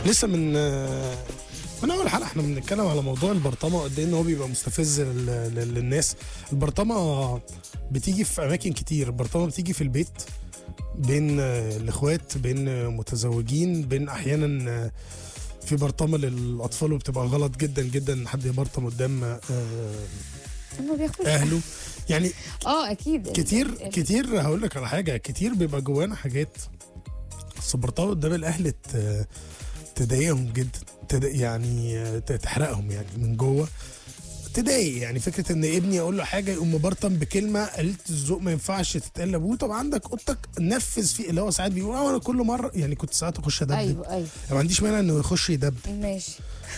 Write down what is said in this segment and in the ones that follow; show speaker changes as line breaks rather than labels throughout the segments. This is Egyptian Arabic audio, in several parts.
لسه من آه، من اول حلقه احنا بنتكلم على موضوع البرطمه وقد ايه ان هو بيبقى مستفز لل- لل- للناس البرطمه بتيجي في اماكن كتير البرطمه بتيجي في البيت بين آه، الاخوات بين آه، متزوجين بين احيانا آه، في برطمه للاطفال وبتبقى غلط جدا جدا ان حد يبرطم قدام آه،
ما بياخدوش
اهله يعني
اه اكيد
كتير
ال- ال-
كتير هقول لك على حاجه كتير بيبقى جوانا حاجات بس برطمه قدام الاهل ت- تضايقهم جدا تد... يعني آه، ت- تحرقهم يعني من جوه تضايق يعني فكره ان ابني اقول له حاجه يقوم مبرطم بكلمه قليله الذوق ما ينفعش تتقال لابوه طب عندك اوضتك نفذ فيه اللي هو ساعات بيقول اه انا كل مره يعني كنت ساعات اخش ادبدب
ايوه ايوه
ما عنديش مانع انه يخش يدبدب
ماشي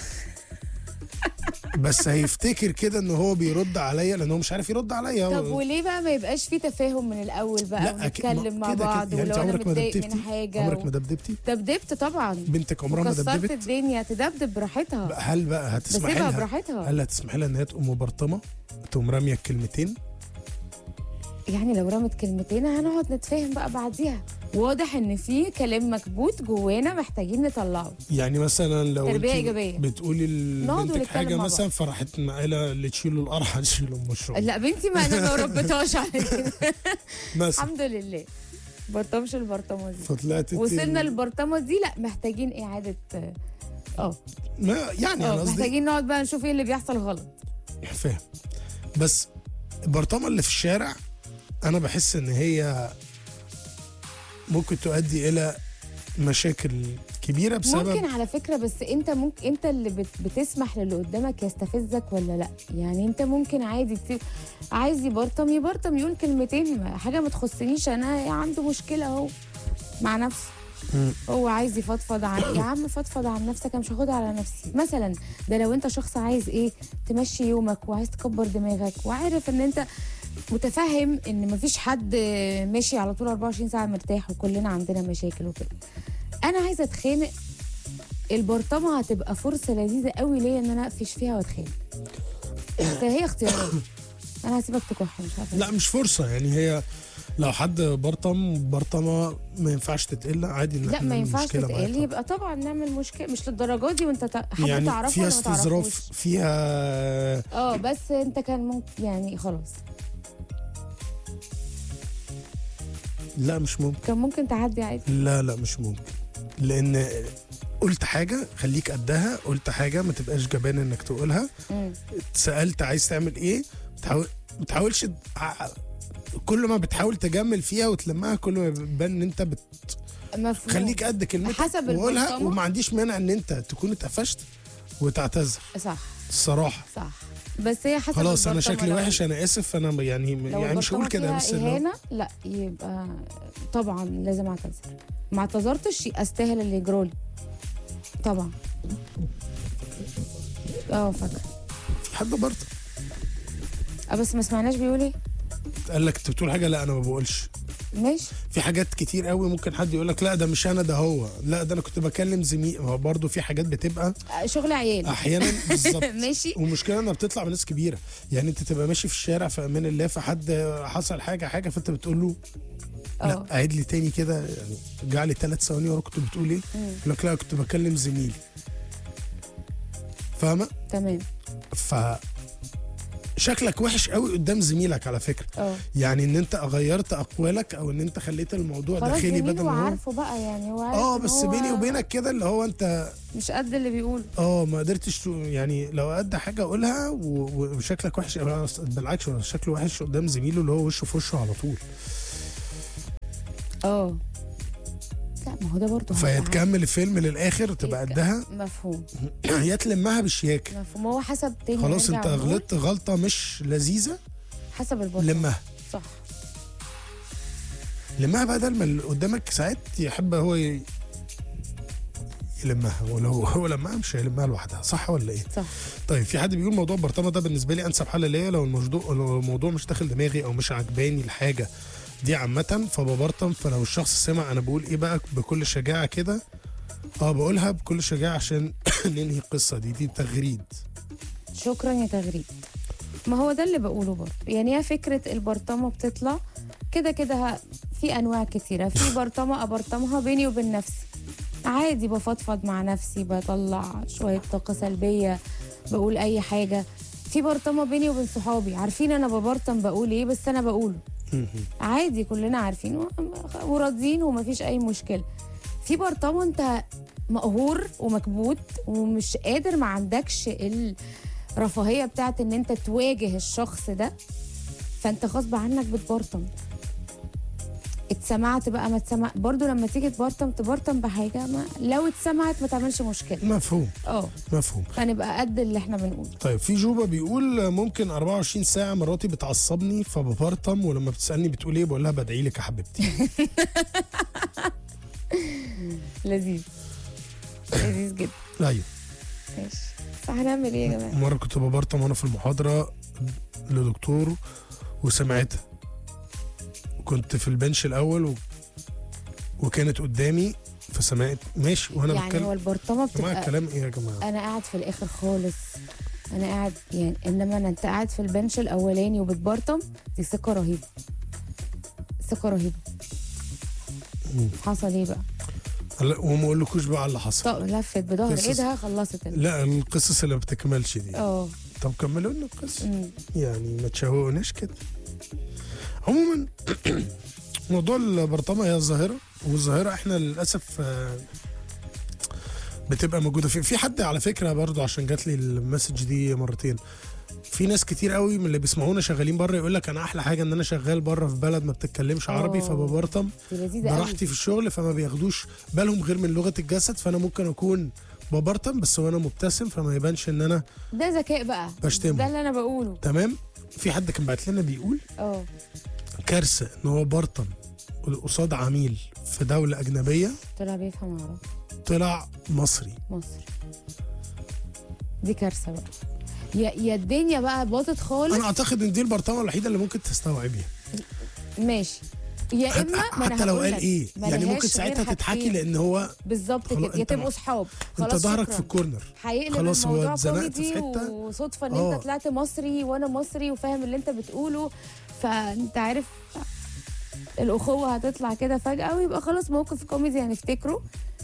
بس هيفتكر كده ان هو بيرد عليا لان هو مش عارف يرد عليا
طب وليه بقى ما يبقاش في تفاهم من الاول بقى
لا، أكيد-
ونتكلم
ما-
مع
كده-
بعض
كده. يعني
ولو
أنت
انا
عمرك ما
متضايق
دبدبتي؟
من حاجه
عمرك
و...
ما دبدبتي
دبدبت طبعا
بنتك عمرها ما
وكسرت
دبدبت
الدنيا تدبدب براحتها
هل بقى هتسمحي
بسيبها
لها
براحتها
هل هتسمحي لها ان هي تقوم مبرطمه تقوم راميه الكلمتين
يعني لو رمت كلمتين هنقعد نتفاهم بقى بعديها واضح ان في كلام مكبوت جوانا محتاجين نطلعه
يعني مثلا لو
تربية
انت
إيجابية.
بتقولي
نقعد
لبنتك
ونتكلم
حاجه
مع
مثلا فراحت مقاله اللي تشيله القرحه تشيله ام الشغل
لا بنتي ما انا ما ربيتهاش على كده
مثلا
الحمد لله برطمش البرطمه دي
فطلعت انت-
وصلنا للبرطمه دي لا محتاجين اعاده اه
ما يعني انا
اه
قصدي
محتاجين نقعد بقى نشوف ايه اللي بيحصل غلط
فاهم بس البرطمه اللي في الشارع انا بحس ان هي ممكن تؤدي الى مشاكل كبيره بسبب
ممكن على فكره بس انت ممكن انت اللي بت بتسمح للي قدامك يستفزك ولا لا يعني انت ممكن عادي تسيب عايز يبرطم يبرطم يقول كلمتين ما- حاجه ما تخصنيش انا عنده مشكله اهو مع نفسه
مم.
هو عايز يفضفض عن يا عم فضفض عن نفسك انا مش هاخدها على نفسي مثلا ده لو انت شخص عايز ايه تمشي يومك وعايز تكبر دماغك وعارف ان انت متفهم ان مفيش حد ماشي على طول 24 ساعه مرتاح وكلنا عندنا مشاكل وكده انا عايزه اتخانق البرطمه هتبقى فرصه لذيذه قوي ليا ان انا اقفش فيها واتخانق فهي اختيارات انا هسيبك تكح مش عارفه
لا مش فرصه يعني هي لو حد برطم برطمه ما ينفعش تتقل عادي ان
لا
احنا
ما
نعمل
ينفعش
مشكلة معاها
تتقال
طبعاً.
يبقى طبعا نعمل مشكله مش للدرجه دي وانت تع- حد
يعني
تعرفه
فيها
ولا ما تعرفوش
استظراف فيها
اه بس انت كان ممكن يعني خلاص
لا مش ممكن
كان ممكن تعدي عادي
لا لا مش ممكن لان قلت حاجه خليك قدها قلت حاجه ما تبقاش جبان انك تقولها
مم.
اتسالت عايز تعمل ايه بتحاول ما تحاولش ع- كل ما بتحاول تجمل فيها وتلمها كل ما بيبان ان انت بت...
مفهوم
خليك قد كلمتك
حسب
وقولها
البرطمة.
وما عنديش مانع ان انت تكون اتقفشت وتعتذر
صح
الصراحه
صح بس هي حسب
خلاص انا
البرطمة
شكلي
لو-
وحش انا اسف انا يعني
لو
يعني مش هقول
البرطمة
كده
فيها
بس اللي هو-
اهانه لا يبقى طبعا لازم اعتذر ما اعتذرتش استاهل اللي يجرالي طبعا اه فاكره
في حد برضه
آه، بس ما سمعناش بيقول ايه
قال لك انت بتقول حاجه لا انا ما بقولش
ماشي
في حاجات كتير قوي ممكن حد يقول لك لا ده مش انا ده هو لا ده انا كنت بكلم زميل هو برضه في حاجات بتبقى
آه، شغل عيال
احيانا بالظبط
ماشي
ومشكلة انها بتطلع من ناس كبيره يعني انت تبقى ماشي في الشارع في امان الله فحد حصل حاجه حاجه فانت بتقول له لا
اه
عيد لي تاني كده يعني رجع لي ثلاث ثواني ورا كنت بتقول ايه؟
مم.
يقول لك لا كنت بكلم زميلي فاهمه؟
تمام
ف شكلك وحش قوي قدام زميلك على فكره
اه
يعني ان انت غيرت اقوالك او ان انت خليت الموضوع
خلاص
داخلي
زميله
بدل ما هو
عارفه بقى يعني هو عارف
اه
إن
بس
هو
بيني وبينك كده اللي هو انت
مش قد اللي بيقوله
اه ما قدرتش تو- يعني لو قد حاجه قولها و- و- وشكلك وحش أو بالعكس هو شكله وحش قدام زميله اللي هو وشه في وشه على طول
اه لا ما هو ده برضه
فهي
هيبقى
تكمل الفيلم للاخر تبقى
يتك-
قدها
مفهوم
يا تلمها بالشياكه
مفهوم هو حسب تاني
خلاص
نرجع
انت
ونقول
غلطت غلطه مش لذيذه
حسب البطل
لمها
صح
لمها بدل ما اللي قدامك ساعات يحب هو ي- يلمها ولو هو لمها مش هيلمها لوحدها صح ولا ايه؟
صح
طيب في حد بيقول موضوع البرطمه ده بالنسبه لي انسب حل ليا لو الموضوع لو الموضوع مش داخل دماغي او مش عجباني الحاجه دي عامه فببرطم فلو الشخص سمع انا بقول ايه بقى بكل شجاعه كده اه بقولها بكل شجاعه عشان ننهي القصه دي دي تغريد
شكرا يا تغريد ما هو ده اللي بقوله برضه يعني هي فكره البرطمه بتطلع كده كده ه- في انواع كتيره في برطمه ابرطمها بيني وبين نفسي عادي بفضفض مع نفسي بطلع شويه طاقه سلبيه بقول اي حاجه في برطمه بيني وبين صحابي عارفين انا ببرطم بقول ايه بس انا بقوله
مهم.
عادي كلنا عارفين و- وراضيين ومفيش اي مشكله في برطمه انت مقهور ومكبوت ومش قادر ما عندكش الرفاهيه بتاعت ان انت تواجه الشخص ده فانت غصب عنك بتبرطم اتسمعت بقى ما اتسمع برضو لما تيجي تبرطم تبرطم بحاجه ما لو اتسمعت ما تعملش مشكله
مفهوم
اه
مفهوم
فنبقى قد اللي احنا بنقوله
طيب في جوبا بيقول ممكن 24 ساعة مراتي بتعصبني فببرطم ولما بتسألني بتقول ايه بقول لها بدعي لك يا حبيبتي
لذيذ لذيذ جدا
ايوه
ماشي بس هنعمل ايه يا جماعه
مرة كنت ببرطم وانا في المحاضرة لدكتور وسمعتها كنت في البنش الاول و... وكانت قدامي فسمعت ماشي وانا
يعني هو
بتكلم
البرطمه
جماعة
بتبقى
الكلام ايه يا جماعة
انا قاعد في الاخر خالص انا قاعد يعني انما أنا انت قاعد في البنش الاولاني وبتبرطم دي ثقه رهيبه ثقه رهيبه
مم.
حصل ايه بقى
لا وما اقولكوش بقى على اللي حصل
طب لفت بظهر
قصص.
ايدها خلصت ال-
لا القصص اللي ما بتكملش دي
اه
طب كملوا لنا القصة
أمم.
يعني ما تشوقوناش كده عموما موضوع البرطمه هي الظاهره والظاهره احنا للاسف آه، بتبقى موجوده في في حد على فكره برضو عشان جات لي المسج دي مرتين في ناس كتير قوي من اللي بيسمعونا شغالين بره يقول لك انا احلى حاجه ان انا شغال بره في بلد ما بتتكلمش عربي
أوه.
فببرطم
دي لذيذه قوي
براحتي في الشغل فما بياخدوش بالهم غير من لغه الجسد فانا ممكن اكون ببرطم بس وانا مبتسم فما يبانش ان انا
ده ذكاء بقى
بشتمه.
ده اللي انا بقوله
تمام في حد كان بعت لنا بيقول
اه
كارثه ان هو برطم قصاد عميل في دوله اجنبيه
طلع بيفهم عربي
طلع مصري
مصري دي كارثه بقى يا يا الدنيا بقى باظت خالص
انا اعتقد ان دي البرطمه الوحيده اللي ممكن تستوعبيها
ماشي يا اما ما أنا
حتى لو
هقول
قال
لك،
ايه
ما
يعني
لهاش
ممكن ساعتها
غير
تضحكي
حاجتين.
لان هو
بالظبط
خلاص
كده يا
انت
تبقوا
مع-
صحاب
انت
خلاص
ظهرك
شكراً.
في الكورنر
هيقلب
خلاص هو
الموضوع
اتزنقت في
كوميدي
حتة.
وصدفه ان
آه.
انت طلعت مصري وانا مصري وفاهم اللي انت بتقوله فانت عارف الاخوه هتطلع كده فجاه ويبقى خلاص موقف كوميدي هنفتكره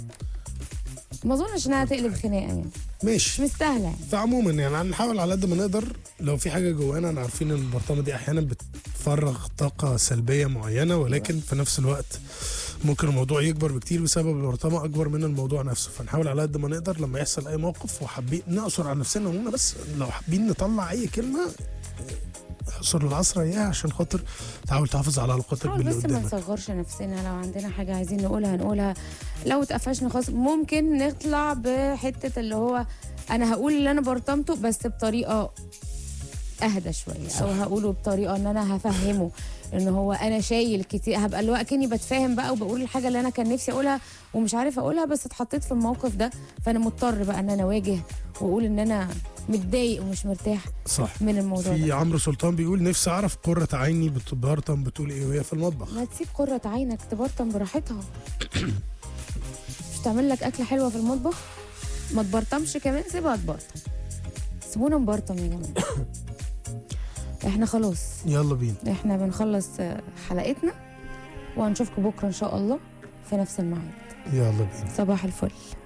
ما اظنش انها تقلب خناقه يعني مش
ماشي
مستاهله يعني
فعموما يعني هنحاول على قد ما نقدر لو في حاجه جوانا انا عارفين ان البرطمه دي احيانا بتفرغ طاقه سلبيه معينه ولكن في نفس الوقت ممكن الموضوع يكبر بكتير بسبب البرطمه اكبر من الموضوع نفسه فنحاول على قد ما نقدر لما يحصل اي موقف وحابين نقصر على نفسنا هنا بس لو حابين نطلع اي كلمه احصر العصر اياها عشان خاطر تحاول تحافظ على علاقتك
حاول
باللي
بس ما
قدامك
نصغرش نفسنا لو عندنا حاجه عايزين نقولها نقولها لو اتقفشنا خلاص ممكن نطلع بحته اللي هو انا هقول اللي انا برطمته بس بطريقه اهدى شويه
صح.
او هقوله بطريقه ان انا هفهمه ان هو انا شايل كتير هبقى اللي هو كاني بتفاهم بقى وبقول الحاجه اللي انا كان نفسي اقولها ومش عارف اقولها بس اتحطيت في الموقف ده فانا مضطر بقى ان انا اواجه واقول ان انا متضايق ومش مرتاح
صح
من الموضوع
في
ده
عمرو سلطان بيقول نفسي اعرف قرة عيني بتبرطم بتقول ايه وهي في المطبخ
ما تسيب قرة عينك تبرطم براحتها مش تعمل لك أكلة حلوة في المطبخ ما تبرطمش كمان سيبها تبرطم سيبونا نبرطم يا جماعة احنا خلاص
يلا بينا
احنا بنخلص آه، حلقتنا وهنشوفكم بكرة إن شاء الله في نفس الميعاد
يلا بينا
صباح الفل